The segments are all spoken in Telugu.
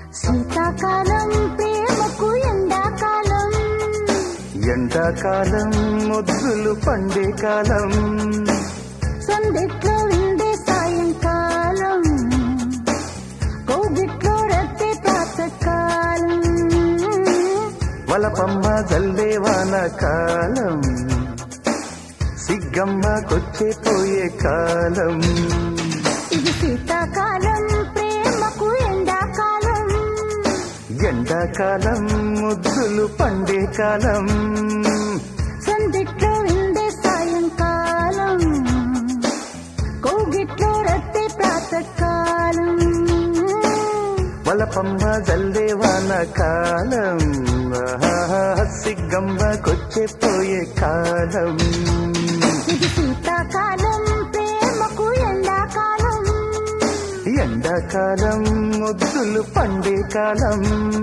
శీతాకాలం ప్రేమకు ఎండాకాలం ఎండాకాలం ముద్దులు పండే కాలం సందిట్లో ఉండే సాయంకాలం కోగిట్లో రద్దె ప్రాతకాలం వలపమ్మ జల్లే వాన కాలం సిగ్గమ్మ కొచ్చే పోయే కాలం ఇది శీతాకాలం ప్రేమకు ఎండాకాలం ఎండాకాలం ముద్దులు పండే కాలం సందిట్లో ఉండే సాయంకాలం కోగిట్లో రద్దె ప్రాతకాలం వలపమ్మ జల్లే వాన కాలం ఆహా, సిగ్గమ్మ కొచ్చే పోయే కాలం ఇది శీతాకాలం ప్రేమకు ఎండాకాలం ఎండాకాలం ముద్దులు పండే కాలం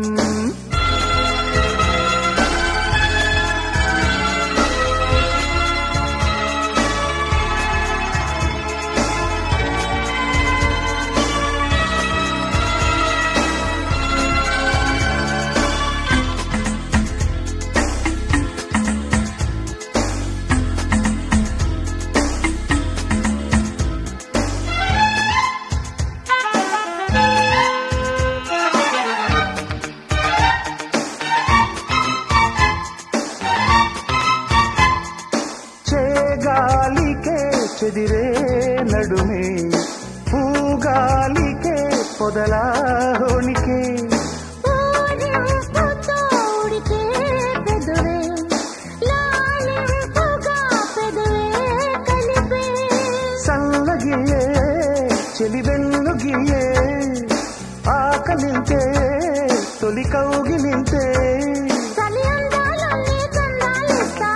చేగాలికే చెదిరే నడుమే పూగాలికే పొదలాహోనికే ఊరింపుతో ఉడికే పెదవే, లాలింపుగా పెదవే కలిపే. సల్లగియే చెలివెల్లుగియే ఆకలింతే తొలి కౌగిలింతే చలి అందాలన్నీ చందాలిస్తా.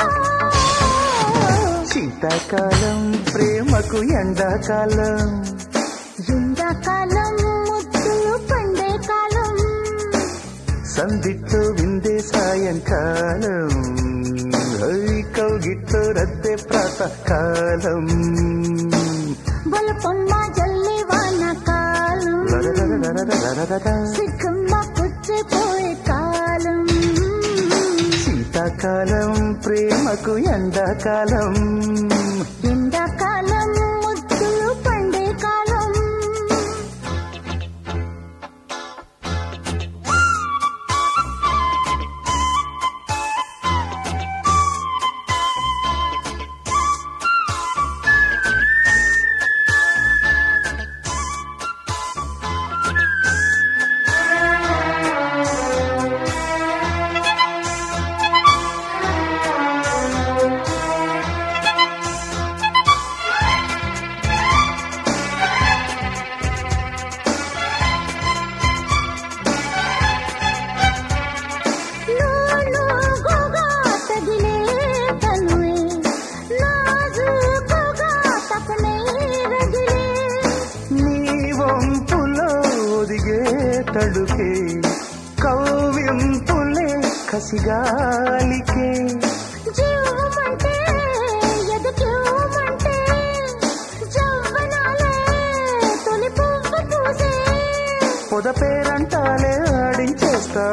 శీతాకాలం ప్రేమకు ఎండాకాలం ఎండాకాలం ముద్దులు పండే కాలం సందిట్లో విందే సాయంకాలం హై కౌగిట్లో రద్దే ప్రాతకాలం బలపొన్న జల్లి వాన కాలం రరరరరరరరరర. సిగ్గమ్మ పుచ్చిపోయే కాలం శీతాకాలం ప్రేమకు ఎండాకాలం ఎండాకాలం ముద్దులు పండే కాలం నూనూగుగా తగిలే తనువే, నాజూకుగా తపనే రగిలే. నీ వంపులో ఒదిగే తడుకే కవ్వింపులే కసిగాలికే జీవమంటే ఎదకేమంటే జవ్వనాలే తొలి పువ్వు పూసే. పొద పేరంటాలే ఆడించేస్తా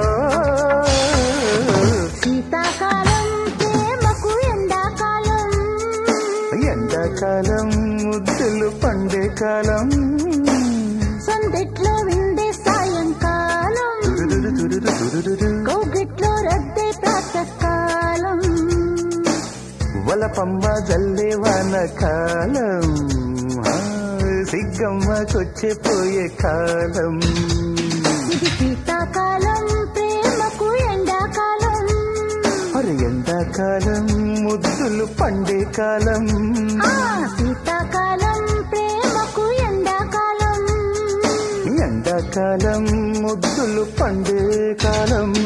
శీతాకాలం ప్రేమకు ఎండాకాలం ఎండాకాలం ముద్దులు పండే కాలం సందిట్లో విండే సాయంకాలం తురుదురు తురుదు తురుదురు. కౌగిట్లో రద్దే ప్రాతకాలం వలపమ్మ జల్లే వాన కాలం ఆ, సిగ్గమ్మ కొచ్చే పోయే కాలం ఇది శీతాకాలం ప్రేమకు ఎండాకాలం మరి ఎండాకాలం ముద్దులు పండే కాలం ఆ శీతాకాలం ప్రేమకు ఎండాకాలం ఎండాకాలం ముద్దులు పండే కాలం